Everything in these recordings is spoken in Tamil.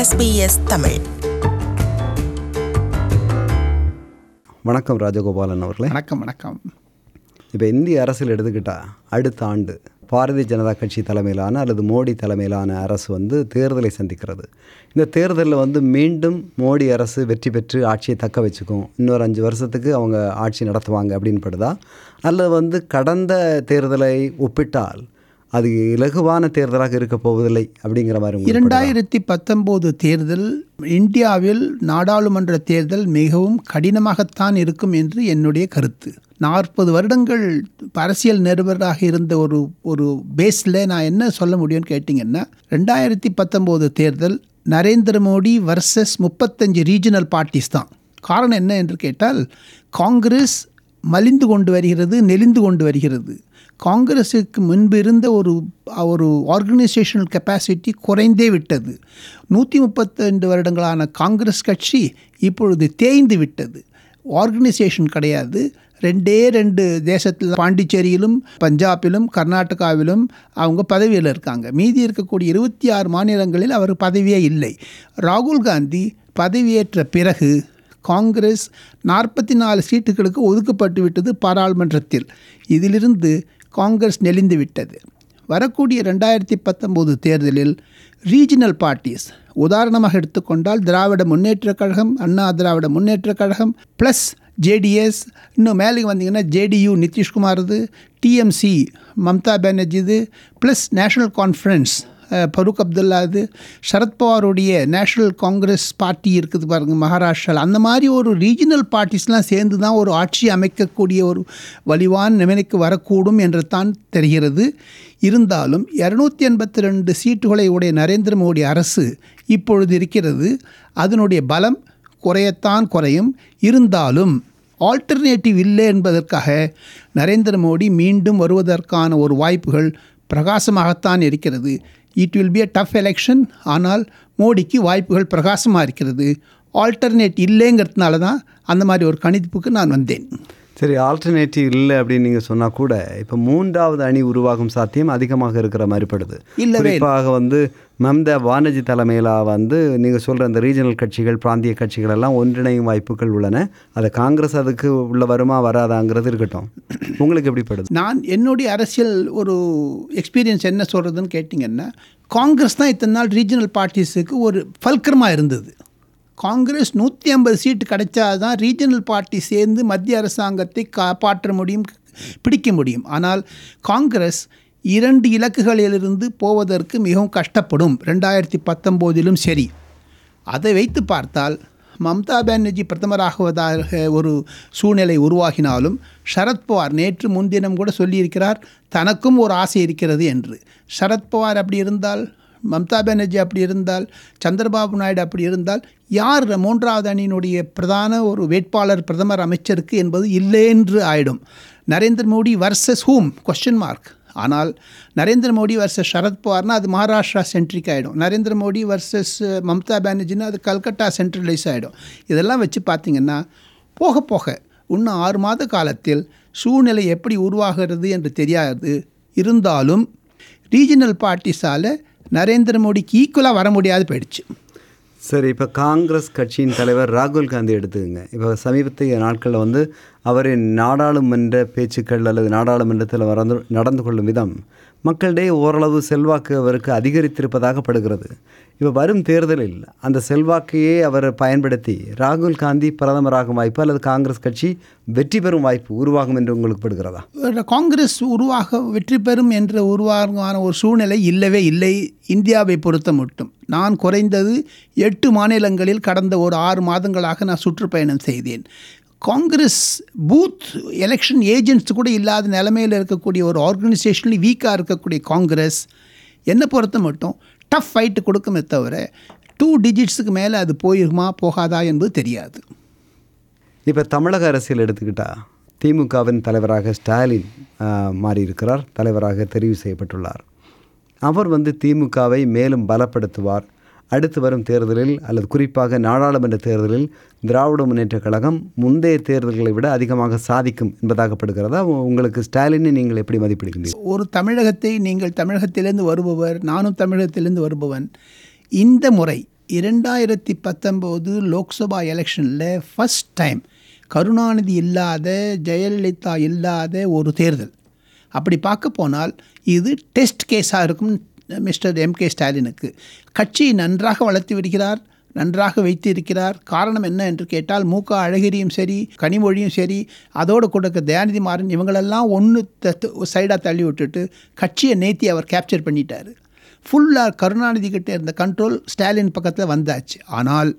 SBS தமிழ் வணக்கம் ராஜகோபாலன் அவர்களே வணக்கம் வணக்கம் இப்போ இந்திய அரசியல் எடுத்துக்கிட்டா அடுத்த ஆண்டு பாரதிய ஜனதா கட்சி தலைமையிலான அல்லது மோடி தலைமையிலான அரசு வந்து தேர்தலை சந்திக்கிறது இந்த தேர்தலில் வந்து மீண்டும் மோடி அரசு வெற்றி பெற்று ஆட்சியை தக்க வச்சுக்கும் இன்னொரு அஞ்சு வருஷத்துக்கு அவங்க ஆட்சி நடத்துவாங்க அப்படின்னு படுதா அல்லது வந்து கடந்த தேர்தலை ஒப்பிட்டால் அது இலகுவான தேர்தலாக இருக்க போவதில்லை அப்படிங்கிற மாதிரி உங்களுக்கு படுதா? இரண்டாயிரத்தி பத்தொம்போது தேர்தல் இந்தியாவில் நாடாளுமன்ற தேர்தல் மிகவும் கடினமாகத்தான் இருக்கும் என்று என்னுடைய கருத்து நாற்பது வருடங்கள் அரசியல் நிருபராக இருந்த ஒரு ஒரு பேஸில் நான் என்ன சொல்ல முடியும்னு கேட்டிங்கன்னா ரெண்டாயிரத்தி பத்தொம்போது தேர்தல் நரேந்திர மோடி வர்சஸ் முப்பத்தஞ்சு ரீஜனல் பார்ட்டிஸ் தான் காரணம் என்ன என்று கேட்டால் காங்கிரஸ் மலிந்து கொண்டு வருகிறது நெளிந்து கொண்டு வருகிறது காங்கிரஸுக்கு முன்பு இருந்த ஒரு ஒரு ஆர்கனைசேஷனல் கெப்பாசிட்டி குறைந்தே விட்டது நூற்றி முப்பத்தைந்து வருடங்களான காங்கிரஸ் கட்சி இப்பொழுது தேய்ந்து விட்டது ஆர்கனைசேஷன் கிடையாது ரெண்டே ரெண்டு தேசத்தில் பாண்டிச்சேரியிலும் பஞ்சாபிலும் கர்நாடகாவிலும் அவங்க பதவியில் இருக்காங்க மீதி இருக்கக்கூடிய இருபத்தி ஆறு மாநிலங்களில் அவர் பதவியே இல்லை ராகுல் காந்தி பதவியேற்ற பிறகு காங்கிரஸ் நாற்பத்தி நாலு சீட்டுகளுக்கு ஒதுக்கப்பட்டு விட்டது பாராளுமன்றத்தில் இதிலிருந்து காங்கிரஸ் நெளிந்து விட்டது வரக்கூடிய ரெண்டாயிரத்தி பத்தொம்போது தேர்தலில் ரீஜனல் பார்ட்டிஸ் உதாரணமாக எடுத்துக்கொண்டால் திராவிட முன்னேற்றக் கழகம் அண்ணா திராவிட முன்னேற்றக் கழகம் ப்ளஸ் ஜேடிஎஸ் இன்னும் மேலே வந்தீங்கன்னா ஜேடியு நிதிஷ்குமார்து டிஎம்சி மம்தா பானர்ஜிது plus national conference Farooq Abdullah இது சரத்பவாருடைய நேஷனல் காங்கிரஸ் பார்ட்டி இருக்குது பாருங்க மகாராஷ்டிராவில் அந்த மாதிரி ஒரு ரீஜனல் பார்ட்டிஸ்லாம் சேர்ந்து தான் ஒரு ஆட்சி அமைக்கக்கூடிய ஒரு வலிவான நிலைமைக்கு வரக்கூடும் என்று தான் தெரிகிறது இருந்தாலும் இரநூத்தி எண்பத்தி ரெண்டு சீட்டுகளை உடைய நரேந்திர மோடி அரசு இப்பொழுது இருக்கிறது அதனுடைய பலம் குறையத்தான் குறையும் இருந்தாலும் ஆல்டர்னேட்டிவ் இல்லை என்பதற்காக நரேந்திர மோடி மீண்டும் வருவதற்கான ஒரு வாய்ப்புகள் பிரகாசமாகத்தான் இருக்கிறது it will be a tough election ஆனால் மோடிக்கு வாய்ப்புகள் பிரகாசமாக இருக்கிறது ஆல்டர்னேட் இல்லைங்கிறதுனால தான் அந்த மாதிரி ஒரு கணிப்புக்கு நான் வந்தேன் சரி ஆல்டர்னேட்டிவ் இல்லை அப்படின்னு நீங்கள் சொன்னால் கூட இப்போ மூன்றாவது அணி உருவாகும் சாத்தியம் அதிகமாக இருக்கிற மாதிரி படுது இல்லவே இல்லை. குறிப்பாக வந்து மம்தா பானர்ஜி தலைமையில் வந்து நீங்கள் சொல்கிற இந்த ரீஜனல் கட்சிகள் பிராந்திய கட்சிகள் எல்லாம் ஒன்றிணையும் வாய்ப்புகள் உள்ளன அது காங்கிரஸ் அதுக்கு உள்ள வருமா வராதாங்கிறது இருக்கட்டும் உங்களுக்கு எப்படி படுது நான் என்னுடைய அரசியல் ஒரு எக்ஸ்பீரியன்ஸ் என்ன சொல்கிறதுன்னு கேட்டிங்கன்னா காங்கிரஸ் தான் இத்தனை நாள் ரீஜனல் பார்ட்டிஸுக்கு ஒரு ஃபல்கரமாக இருந்தது காங்கிரஸ் நூற்றி ஐம்பது சீட்டு கிடைச்சா தான் ரீஜனல் பார்ட்டி சேர்ந்து மத்திய அரசாங்கத்தை காப்பாற்ற முடியும் பிடிக்க முடியும் ஆனால் காங்கிரஸ் இரண்டு இலக்குகளிலிருந்து போவதற்கு மிகவும் கஷ்டப்படும் ரெண்டாயிரத்தி பத்தொம்போதிலும் சரி அதை வைத்து பார்த்தால் மம்தா பானர்ஜி பிரதமராகுவதாக ஒரு சூழ்நிலை உருவாகினாலும் சரத்பவார் நேற்று முன்தினம் கூட சொல்லியிருக்கிறார் தனக்கும் ஒரு ஆசை இருக்கிறது என்று சரத்பவார் அப்படி இருந்தால் மம்தா பானர்ஜி அப்படி இருந்தால் சந்திரபாபு நாயுடு அப்படி இருந்தால் யார் மூன்றாவது அணியினுடைய பிரதான ஒரு வேட்பாளர் பிரதமர் அமைச்சருக்கு என்பது இல்லை என்று ஆயிடும் Narendra Modi versus who question mark ஆனால் நரேந்திர மோடி வர்சஸ் சரத்பவார்னா அது மகாராஷ்டிரா சென்ட்ரிக் ஆகிடும் நரேந்திர மோடி வர்சஸ் மம்தா பானர்ஜினா அது கல்கட்டா சென்ட்ரலைஸ் ஆகிடும் இதெல்லாம் வச்சு பார்த்தீங்கன்னா போக போக இன்னும் ஆறு மாத காலத்தில் சூழ்நிலை எப்படி உருவாகிறது என்று தெரியாது இருந்தாலும் ரீஜனல் பார்ட்டிஸால் நரேந்திர மோடிக்கு ஈக்குவலாக வர முடியாது போயிடுச்சு சரி இப்போ காங்கிரஸ் கட்சியின் தலைவர் ராகுல் காந்தி எடுத்துக்கங்க இப்போ சமீபத்திய நாட்களில் வந்து அவரின் நாடாளுமன்ற பேச்சுக்கள் அல்லது நாடாளுமன்றத்தில் நடந்து நடந்து கொள்ளும் விதம் மக்களிடையே ஓரளவு செல்வாக்கு அவருக்கு அதிகரித்திருப்பதாக படுகிறது இப்போ வரும் தேர்தலில் அந்த செல்வாக்கையே அவர் பயன்படுத்தி ராகுல் காந்தி பிரதமராகும் வாய்ப்பு அல்லது காங்கிரஸ் கட்சி வெற்றி பெறும் வாய்ப்பு உருவாகும் என்று உங்களுக்கு படுகிறதா ஒரு காங்கிரஸ் உருவாக வெற்றி பெறும் என்ற உருவாகமான ஒரு சூழ்நிலை இல்லவே இல்லை இந்தியாவை பொறுத்த மட்டும் நான் குறைந்தது எட்டு மாநிலங்களில் கடந்த ஒரு ஆறு மாதங்களாக நான் சுற்றுப்பயணம் செய்தேன் காங்கிரஸ் பூத் எலெக்ஷன் ஏஜென்ட்ஸ் கூட இல்லாத நிலைமையில் இருக்கக்கூடிய ஒரு ஆர்கனைசேஷனலி வீக்காக இருக்கக்கூடிய காங்கிரஸ் என்னை பொறுத்த மட்டும் டஃப் ஃபைட்டு கொடுக்குமே தவிர டூ டிஜிட்ஸுக்கு மேலே அது போயிருமா போகாதா என்பது தெரியாது இப்போ தமிழக அரசியல் எடுத்துக்கிட்டா திமுகவின் தலைவராக ஸ்டாலின் ஆஹ், மாறியிருக்கிறார் தலைவராக தெரிவு செய்யப்பட்டுள்ளார் அவர் வந்து திமுகவை மேலும் பலப்படுத்துவார் அடுத்து வரும் தேர்தலில் அல்லது குறிப்பாக நாடாளுமன்ற தேர்தலில் திராவிட முன்னேற்றக் கழகம் முந்தைய தேர்தல்களை விட அதிகமாக சாதிக்கும் என்பதாகப்படுகிறதா உ- உங்களுக்கு ஸ்டாலினை நீங்கள் எப்படி மதிப்பிடுகின்றீர்கள் ஒரு தமிழகத்தை நீங்கள் தமிழகத்திலிருந்து வருபவர் நானும் தமிழகத்திலிருந்து வருபவன் இந்த முறை இரண்டாயிரத்தி பத்தொம்போது லோக்சபா எலெக்ஷனில் ஃபஸ்ட் டைம் கருணாநிதி இல்லாத ஜெயலலிதா இல்லாத ஒரு தேர்தல் அப்படி பார்க்க போனால் இது டெஸ்ட் கேஸாக இருக்கும் மிஸ்டர் எம் கே ஸ்டாலினுக்கு கட்சி நன்றாக வளர்த்து வருகிறார் நன்றாக வைத்து இருக்கிறார் காரணம் என்ன என்று கேட்டால் மூக அழகிரியும் சரி கனிமொழியும் சரி அதோடு கொடுக்க தயாநிதி மாறன் இவங்களெல்லாம் ஒன்று சைடாக தள்ளி விட்டுட்டு கட்சியை நேத்தி அவர் கேப்சர் பண்ணிட்டார் ஃபுல்லாக கருணாநிதி கிட்ட இருந்த கண்ட்ரோல் ஸ்டாலின் பக்கத்தில் வந்தாச்சு ஆனால்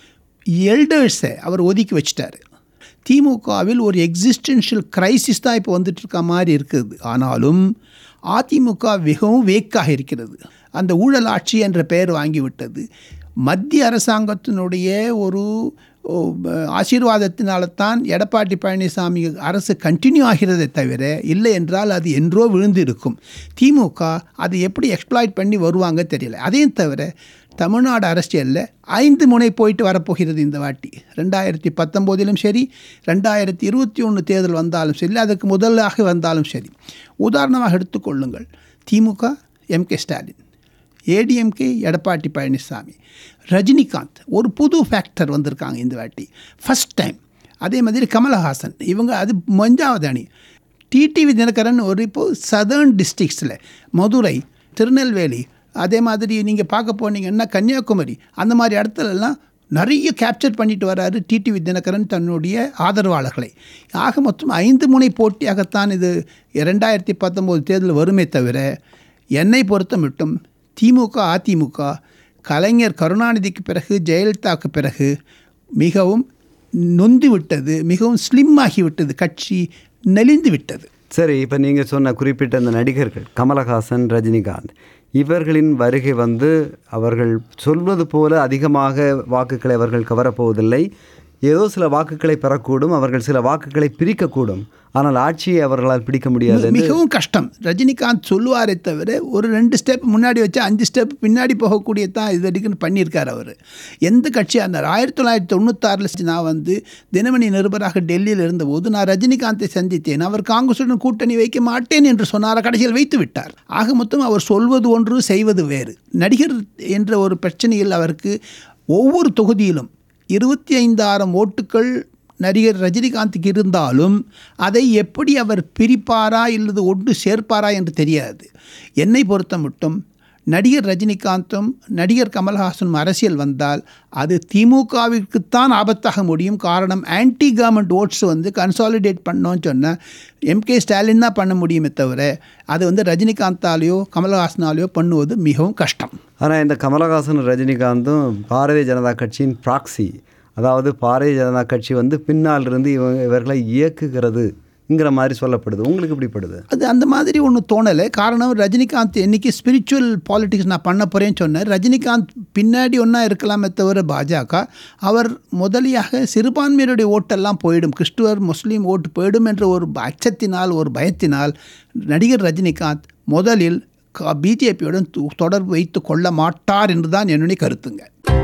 எல்டர்ஸை அவர் ஒதுக்கி வச்சிட்டாரு திமுகவில் ஒரு எக்ஸிஸ்டென்ஷியல் கிரைசிஸ் தான் இப்போ வந்துட்டு இருக்க மாதிரி இருக்குது ஆனாலும் அதிமுக மிகவும் வேக்காக இருக்கிறது அந்த ஊழல் ஆட்சி என்ற பெயர் வாங்கிவிட்டது மத்திய அரசாங்கத்தினுடைய ஒரு ஓ, ப- ஆசீர்வாதத்தினால தான் எடப்பாடி பழனிசாமி அரசு கண்டினியூ ஆகிறதே தவிர இல்லை என்றால் அது என்றோ விழுந்து இருக்கும் திமுக அதை எப்படி எக்ஸ்ப்ளாய்ட் பண்ணி வருவாங்க தெரியல அதையும் தவிர தமிழ்நாடு அரசியலில் ஐந்து முனை போயிட்டு வரப்போகிறது இந்த வாட்டி ரெண்டாயிரத்தி பத்தொம்போதிலும் சரி ரெண்டாயிரத்தி இருபத்தி ஒன்று தேர்தல் வந்தாலும் சரி அதுக்கு முதலாக வந்தாலும் சரி உதாரணமாக எடுத்துக்கொள்ளுங்கள் திமுக எம் கே ஸ்டாலின் ஏடிஎம்கே எடப்பாடி பழனிசாமி ரஜினிகாந்த் ஒரு புது ஃபேக்டர் வந்திருக்காங்க இந்த வாட்டி ஃபஸ்ட் டைம் அதே மாதிரி கமலஹாசன் இவங்க அது மஞ்சாவது அணி டிடிவி தினகரன் ஒரு இப்போ சதர்ன் டிஸ்ட்ரிக்ஸில் மதுரை திருநெல்வேலி அதே மாதிரி நீங்கள் பார்க்க போனீங்கன்னா கன்னியாகுமரி அந்த மாதிரி இடத்துலலாம் நிறைய கேப்சர் பண்ணிட்டு வராரு டிடிவி தினகரன் தன்னுடைய ஆதரவாளர்களை ஆக மொத்தம் ஐந்து முனை போட்டியாகத்தான் இது ரெண்டாயிரத்தி பத்தொம்போது தேர்தல் வருமே தவிர என்னை பொறுத்த மட்டும் திமுக அதிமுக கலைஞர் கருணாநிதிக்கு பிறகு ஜெயலலிதாவுக்கு பிறகு மிகவும் நொந்து விட்டது மிகவும் ஸ்லிம் ஆகிவிட்டது கட்சி நெளிந்து விட்டது சரி இப்போ நீங்கள் சொன்ன குறிப்பிட்ட அந்த நடிகர்கள் கமலஹாசன் ரஜினிகாந்த் இவர்களின் வருகை வந்து அவர்கள் சொல்வது போல அதிகமாக வாக்குகளை அவர்கள் கவரப்போவதில்லை ஏதோ சில வாக்குகளை பெறக்கூடும் அவர்கள் சில வாக்குகளை பிரிக்கக்கூடும் ஆனால் ஆட்சியை அவர்களால் பிடிக்க முடியாது என்று மிகவும் கஷ்டம் ரஜினிகாந்த் சொல்லுவாரே தவிர ஒரு ரெண்டு ஸ்டெப் முன்னாடி வச்சு அஞ்சு ஸ்டெப் பின்னாடி போகக்கூடிய தான் இது வரைக்கும் பண்ணியிருக்கார் அவர் எந்த கட்சியாக இருந்தார் ஆயிரத்தி தொள்ளாயிரத்தி தொண்ணூத்தாறில் நான் வந்து தினமணி நிருபராக டெல்லியில் இருந்தபோது நான் ரஜினிகாந்தை சந்தித்தேன் அவர் காங்கிரசுடன் கூட்டணி வைக்க மாட்டேன் என்று சொன்னார் கடைசியில் வைத்து விட்டார் ஆக மொத்தம் அவர் சொல்வது ஒன்று செய்வது வேறு நடிகர் என்ற ஒரு பிரச்சனையில் அவருக்கு ஒவ்வொரு தொகுதியிலும் இருபத்தி ஐந்தாயிரம் ஓட்டுகள் நடிகர் ரஜினிகாந்துக்கு இருந்தாலும் அதை எப்படி அவர் பிரிப்பாரா இல்லது ஒன்று சேர்ப்பாரா என்று தெரியாது என்னை பொறுத்த மட்டும் நடிகர் ரஜினிகாந்தும் நடிகர் கமல்ஹாசனும் அரசியல் வந்தால் அது திமுகவிற்குத்தான் ஆபத்தாக முடியும் காரணம் ஆன்டி கவர்மெண்ட் ஓட்ஸ் வந்து கன்சாலிடேட் பண்ணோன்னு சொன்னால் எம்கே ஸ்டாலின் தான் பண்ண முடியுமே தவிர அது வந்து ரஜினிகாந்தாலேயோ கமல்ஹாசனாலேயோ பண்ணுவது மிகவும் கஷ்டம் ஆனால் இந்த கமலஹாசன் ரஜினிகாந்தும் பாரதிய ஜனதா கட்சியின் ப்ராக்சி அதாவது பாரதிய ஜனதா கட்சி வந்து பின்னால் இருந்து இவங்க இவர்களை இயக்குகிறதுங்கிற மாதிரி சொல்லப்படுது உங்களுக்கு எப்படிப்படுது அது அந்த மாதிரி ஒன்று தோணலை காரணம் ரஜினிகாந்த் என்னைக்கு ஸ்பிரிச்சுவல் பாலிடிக்ஸ் நான் பண்ண போகிறேன்னு சொன்னேன் ரஜினிகாந்த் பின்னாடி ஒன்றா இருக்கலாமே தவிர பாஜக அவர் முதலியாக சிறுபான்மையினுடைய ஓட்டெல்லாம் போயிடும் கிறிஸ்துவர் முஸ்லீம் ஓட்டு போயிடும் என்ற ஒரு அச்சத்தினால் ஒரு பயத்தினால் நடிகர் ரஜினிகாந்த் முதலில் பிஜேபியுடன் தொடர்பு வைத்து கொள்ள மாட்டார் என்று தான் என்னுடைய கருத்துங்க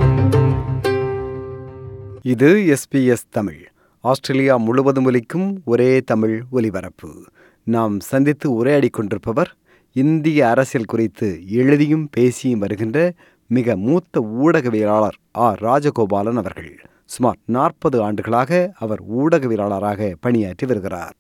இது எஸ்பிஎஸ் தமிழ் ஆஸ்திரேலியா முழுவதும் ஒலிக்கும் ஒரே தமிழ் ஒலிபரப்பு நாம் சந்தித்து உரையாடிக் கொண்டிருப்பவர் இந்திய அரசியல் குறித்து எழுதியும் பேசியும் வருகின்ற மிக மூத்த ஊடகவியலாளர் ஆர் ராஜகோபாலன் அவர்கள் சுமார் நாற்பது ஆண்டுகளாக அவர் ஊடகவியலாளராக பணியாற்றி வருகிறார்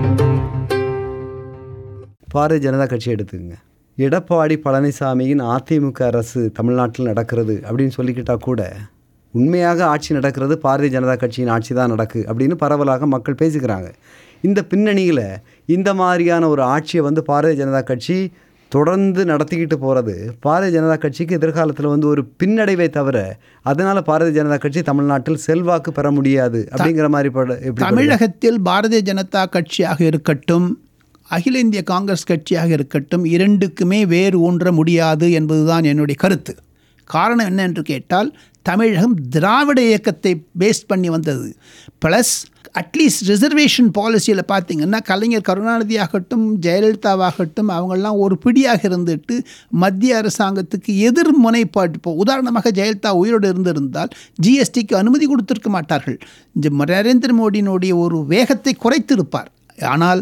பாரதிய ஜனதா கட்சி எடுத்துக்கங்க எடப்பாடி பழனிசாமியின் அதிமுக அரசு தமிழ்நாட்டில் நடக்கிறது அப்படின்னு சொல்லிக்கிட்டா கூட உண்மையாக ஆட்சி நடக்கிறது பாரதிய ஜனதா கட்சியின் ஆட்சி தான் நடக்கு அப்படின்னு பரவலாக மக்கள் பேசிக்கிறாங்க இந்த பின்னணியில் இந்த மாதிரியான ஒரு ஆட்சியை வந்து பாரதிய ஜனதா கட்சி தொடர்ந்து நடத்திக்கிட்டு போகிறது பாரதிய ஜனதா கட்சிக்கு எதிர்காலத்தில் வந்து ஒரு பின்னடைவை தவிர அதனால் பாரதிய ஜனதா கட்சி தமிழ்நாட்டில் செல்வாக்கு பெற முடியாது அப்படிங்கிற மாதிரி பட எப்படி தமிழகத்தில் பாரதிய ஜனதா கட்சியாக இருக்கட்டும் அகில இந்திய காங்கிரஸ் கட்சியாக இருக்கட்டும் இரண்டுக்குமே வேறு ஊன்ற முடியாது என்பதுதான் என்னுடைய கருத்து காரணம் என்ன என்று கேட்டால் தமிழகம் திராவிட இயக்கத்தை பேஸ் பண்ணி வந்தது ப்ளஸ் அட்லீஸ்ட் ரிசர்வேஷன் பாலிசியில் பார்த்தீங்கன்னா கலைஞர் கருணாநிதி ஆகட்டும் ஜெயலலிதாவாகட்டும் அவங்கெல்லாம் ஒரு பிடியாக இருந்துட்டு மத்திய அரசாங்கத்துக்கு எதிர் முனைப்பாட்டு இப்போ உதாரணமாக ஜெயலலிதா உயிரோடு இருந்திருந்தால் ஜிஎஸ்டிக்கு அனுமதி கொடுத்திருக்க மாட்டார்கள் இந்த நரேந்திர மோடியினுடைய ஒரு வேகத்தை குறைத்திருப்பார் ஆனால்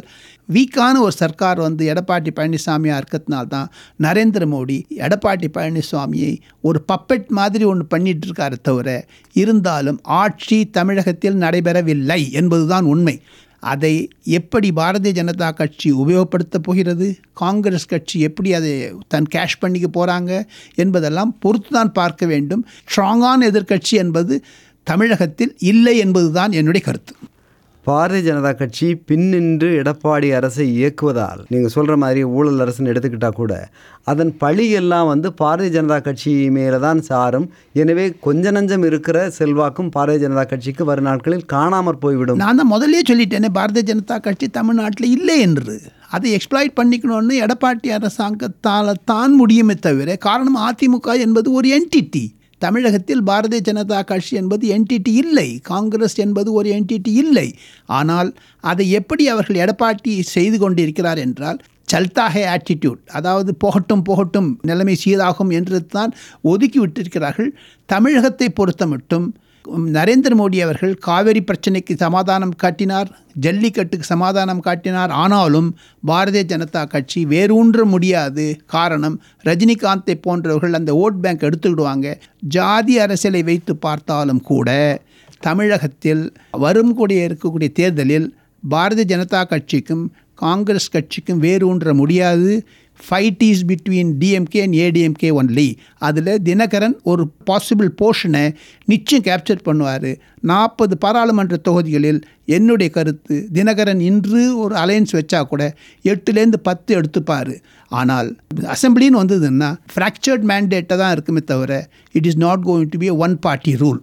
வீக்கான ஒரு சர்க்கார் வந்து எடப்பாடி பழனிசாமியாக இருக்கிறதுனால தான் நரேந்திர மோடி எடப்பாடி பழனிசாமியை ஒரு பப்பெட் மாதிரி ஒன்று பண்ணிட்டு இருக்காரு தவிர இருந்தாலும் ஆட்சி தமிழகத்தில் நடைபெறவில்லை என்பதுதான் உண்மை அதை எப்படி பாரதிய ஜனதா கட்சி உபயோகப்படுத்தப் போகிறது காங்கிரஸ் கட்சி எப்படி அதை தன் கேஷ் பண்ணிக்க போகிறாங்க என்பதெல்லாம் பொறுத்து தான் பார்க்க வேண்டும் ஸ்ட்ராங்கான எதிர்க்கட்சி என்பது தமிழகத்தில் இல்லை என்பதுதான் என்னுடைய கருத்து பாரதிய ஜனதா கட்சி பின்னின்று எடப்பாடி அரசை இயக்குவதால் நீங்கள் சொல்கிற மாதிரி ஊழல் அரசுன்னு எடுத்துக்கிட்டால் கூட அதன் பழியெல்லாம் வந்து பாரதிய ஜனதா கட்சி மேலே தான் சாரும் எனவே கொஞ்ச நஞ்சம் இருக்கிற செல்வாக்கும் பாரதிய ஜனதா கட்சிக்கு வரும் நாட்களில் காணாமற் போய்விடும் நான் தான் முதல்லயே சொல்லிட்டேனே பாரதிய ஜனதா கட்சி தமிழ்நாட்டில் இல்லை என்று அதை எக்ஸ்ப்ளாய்ட் பண்ணிக்கணும்னு எடப்பாடி அரசாங்கத்தால் தான் முடியுமே தவிர காரணம் அதிமுக என்பது ஒரு என்டிட்டி தமிழகத்தில் பாரதிய ஜனதா கட்சி என்பது என்டிட்டி இல்லை காங்கிரஸ் என்பது ஒரு என்டிட்டி இல்லை ஆனால் அதை எப்படி அவர்கள் எடப்பாடி செய்து கொண்டிருக்கிறார் என்றால் சல்தாகே ஆட்டிடியூட் அதாவது போகட்டும் போகட்டும் நிலைமை சீராகும் என்று தான் ஒதுக்கி விட்டிருக்கிறார்கள் தமிழகத்தை பொறுத்த மட்டும் நரேந்திர மோடி அவர்கள் காவிரி பிரச்சனைக்கு சமாதானம் காட்டினார் ஜல்லிக்கட்டுக்கு சமாதானம் காட்டினார் ஆனாலும் பாரதிய ஜனதா கட்சி வேரூன்ற முடியாது காரணம் ரஜினிகாந்தை போன்றவர்கள் அந்த ஓட் பேங்க் எடுத்துக்கிடுவாங்க ஜாதி அரசியலை வைத்து பார்த்தாலும் கூட தமிழகத்தில் வரும் கூடிய இருக்கக்கூடிய தேர்தலில் பாரதிய ஜனதா கட்சிக்கும் காங்கிரஸ் கட்சிக்கும் வேரூன்ற முடியாது fight is between DMK and ADMK only அதில் தினகரன் ஒரு பாசிபிள் போர்ஷனை நிச்சயம் கேப்சர் பண்ணுவார் நாற்பது பாராளுமன்ற தொகுதிகளில் என்னுடைய கருத்து தினகரன் இன்று ஒரு அலையன்ஸ் வச்சா கூட எட்டுலேருந்து பத்து எடுத்துப்பார் ஆனால் அசம்பிளின்னு வந்ததுன்னா ஃப்ராக்சர்ட் மேண்டேட்டை தான் இருக்குமே தவிர it is not going to be one party rule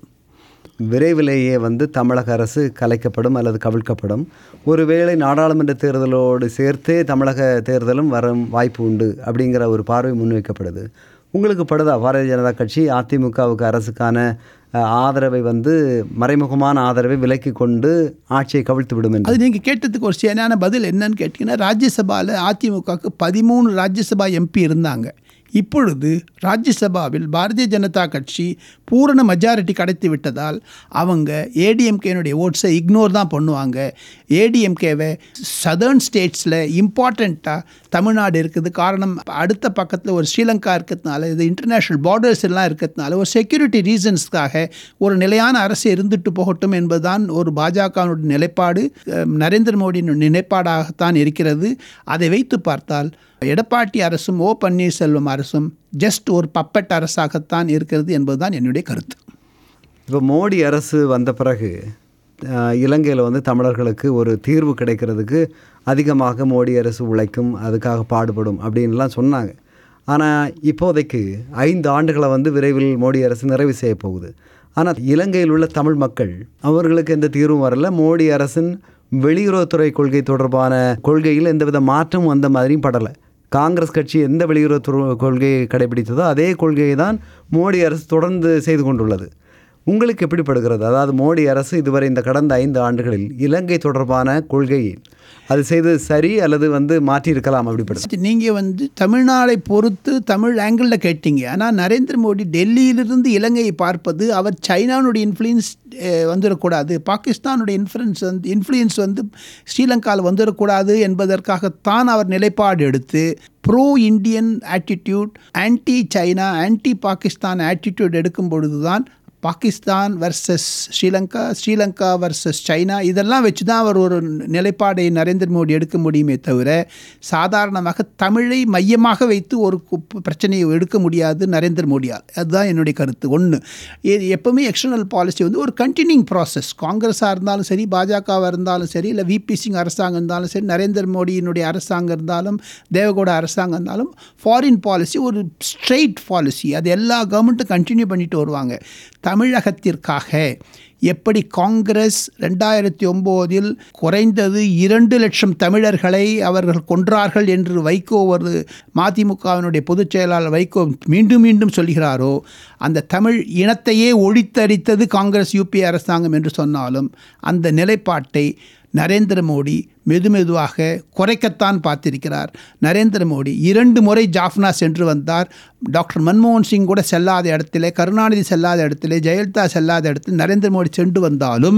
விரைவிலேயே வந்து தமிழக அரசு கலைக்கப்படும் அல்லது கவிழ்க்கப்படும் ஒருவேளை நாடாளுமன்ற தேர்தலோடு சேர்த்தே தமிழக தேர்தலும் வரும் வாய்ப்பு உண்டு அப்படிங்கிற ஒரு பார்வை முன்வைக்கப்படுது உங்களுக்கு படுதா பாரதிய ஜனதா கட்சி அதிமுகவுக்கு அரசுக்கான அஹ், ஆதரவை வந்து மறைமுகமான ஆதரவை விலக்கி கொண்டு ஆட்சியை கவிழ்த்து விடும் என்று அது நீங்கள் கேட்டதுக்கு ஒரு சரியான பதில் என்னன்னு கேட்டிங்கன்னா ராஜ்யசபாவில் அதிமுகவுக்கு பதிமூணு ராஜ்யசபா எம்பி இருந்தாங்க இப்பொழுது ராஜ்யசபாவில் பாரதிய ஜனதா கட்சி பூரண மெஜாரிட்டி கிடைத்து விட்டதால் அவங்க ஏடிஎம்கேனுடைய ஓட்ஸை இக்னோர் தான் பண்ணுவாங்க ஏடிஎம்கேவை சதர்ன் ஸ்டேட்ஸில் இம்பார்ட்டண்ட்டாக தமிழ்நாடு இருக்குது காரணம் அடுத்த பக்கத்தில் ஒரு ஸ்ரீலங்கா இருக்கிறதுனால இது இன்டர்நேஷ்னல் பார்டர்ஸ் எல்லாம் இருக்கிறதுனால ஒரு செக்யூரிட்டி ரீசன்ஸ்க்காக ஒரு நிலையான அரசு இருந்துட்டு போகட்டும் என்பதுதான் ஒரு பாஜகவினுடைய நிலைப்பாடு அஹ், நரேந்திர மோடியின் நிலைப்பாடாகத்தான் இருக்கிறது அதை வைத்து பார்த்தால் எடப்பாடி அரசும் ஓ பன்னீர்செல்வம் அரசும் ஜஸ்ட் ஒரு பப்பட் அரசாகத்தான் இருக்கிறது என்பதுதான் என்னுடைய கருத்து இப்போ மோடி அரசு வந்த பிறகு இலங்கையில் வந்து தமிழர்களுக்கு ஒரு தீர்வு கிடைக்கிறதுக்கு அதிகமாக மோடி அரசு உழைக்கும் அதுக்காக பாடுபடும் அப்படின்லாம் சொன்னாங்க ஆனால் இப்போதைக்கு ஐந்து ஆண்டுகளை வந்து விரைவில் மோடி அரசு நிறைவு செய்ய போகுது ஆனால் இலங்கையில் உள்ள தமிழ் மக்கள் அவர்களுக்கு எந்த தீர்வும் வரல மோடி அரசின் வெளியுறவுத்துறை கொள்கை தொடர்பான கொள்கையில் எந்தவித மாற்றமும் வந்த மாதிரியும் படலை காங்கிரஸ் கட்சி எந்த வெளியுறவுத்துறை கொள்கையை கடைபிடித்ததோ அதே கொள்கையை தான் மோடி அரசு தொடர்ந்து செய்து கொண்டுள்ளது உங்களுக்கு எப்படி படுகிறது அதாவது மோடி அரசு இதுவரை இந்த கடந்த ஐந்து ஆண்டுகளில் இலங்கை தொடர்பான கொள்கையில் அது செய்தது சரி அல்லது வந்து மாற்றி இருக்கலாம் அப்படிப்படுது நீங்கள் வந்து தமிழ்நாடை பொறுத்து தமிழ் ஆங்கிளில் கேட்டீங்க ஆனால் நரேந்திர மோடி டெல்லியிலிருந்து இலங்கையை பார்ப்பது அவர் சைனானுடைய இன்ஃப்ளூயன்ஸ் வந்துடக்கூடாது பாகிஸ்தானுடைய இன்ஃப்ளூயன்ஸ் வந்து இன்ஃப்ளூயன்ஸ் வந்து ஸ்ரீலங்காவில் வந்துடக்கூடாது என்பதற்காகத்தான் அவர் நிலைப்பாடு எடுத்து pro Indian attitude anti China anti Pakistan attitude எடுக்கும் பொழுது தான் Pakistan versus Sri Lanka Sri Lanka versus China இதெல்லாம் வச்சு தான் அவர் ஒரு நிலைப்பாடை நரேந்திர மோடி எடுக்க முடியுமே தவிர சாதாரணமாக தமிழை மையமாக வைத்து ஒரு கு- பிரச்சனையை எடுக்க முடியாது நரேந்திர மோடியால் அதுதான் என்னுடைய கருத்து ஒன்று எப்போவுமே எக்ஸ்டர்னல் பாலிசி வந்து ஒரு கண்டினியூங் ப்ராசஸ் காங்கிரஸாக இருந்தாலும் சரி பாஜகவாக இருந்தாலும் சரி இல்லை விபி சிங் அரசாங்கம் இருந்தாலும் சரி நரேந்திர மோடியினுடைய அரசாங்கம் இருந்தாலும் தேவகவுட அரசாங்கம் இருந்தாலும் ஃபாரின் பாலிசி ஒரு ஸ்ட்ரெயிட் பாலிசி அது எல்லா கவர்மெண்ட்டும் கண்டினியூ பண்ணிட்டு வருவாங்க தமிழகத்திற்காக எப்படி காங்கிரஸ் ரெண்டாயிரத்தி ஒம்போதில் குறைந்தது இரண்டு லட்சம் தமிழர்களை அவர்கள் கொன்றார்கள் என்று வைகோ ஒரு மதிமுகவினுடைய பொதுச் செயலாளர் வைகோ மீண்டும் மீண்டும் சொல்கிறாரோ அந்த தமிழ் இனத்தையே ஒழித்தரித்தது காங்கிரஸ் யூபி அரசாங்கம் என்று சொன்னாலும் அந்த நிலைப்பாட்டை நரேந்திர மோடி மெதுமெதுவாக குறைக்கத்தான் பார்த்திருக்கிறார் நரேந்திர மோடி இரண்டு முறை ஜாஃப்னா சென்று வந்தார் டாக்டர் மன்மோகன் சிங் கூட செல்லாத இடத்திலே கருணாநிதி செல்லாத இடத்திலே ஜெயலலிதா செல்லாத இடத்தில் நரேந்திர மோடி சென்று வந்தாலும்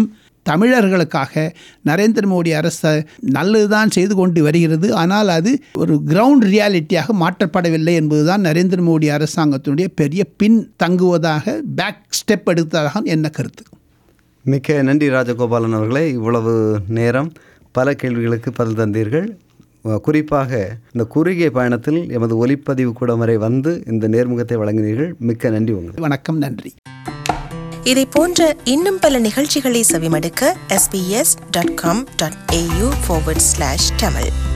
தமிழர்களுக்காக நரேந்திர மோடி அரசு நல்லதுதான் செய்து கொண்டு வருகிறது ஆனால் அது ஒரு கிரவுண்ட் ரியாலிட்டியாக மாற்றப்படவில்லை என்பதுதான் நரேந்திர மோடி அரசாங்கத்தினுடைய பெரிய பின் தங்குவதாக பேக் ஸ்டெப் எடுத்ததாக என்ன கருத்து மிக்க நன்றி ராஜகோபாலன் அவர்களே இவ்வளவு நேரம் பல கேள்விகளுக்கு பதில் தந்தீர்கள் அஹ் குறிப்பாக இந்த குறுகிய பயணத்தில் எமது ஒலிப்பதிவு கூடம் வரை வந்து இந்த நேர்முகத்தை வழங்கினீர்கள் மிக்க நன்றி உங்களுக்கு வணக்கம் நன்றி இதை போன்ற இன்னும் பல நிகழ்ச்சிகளை செவிமடுக்க sbs.com.au forward slash tamil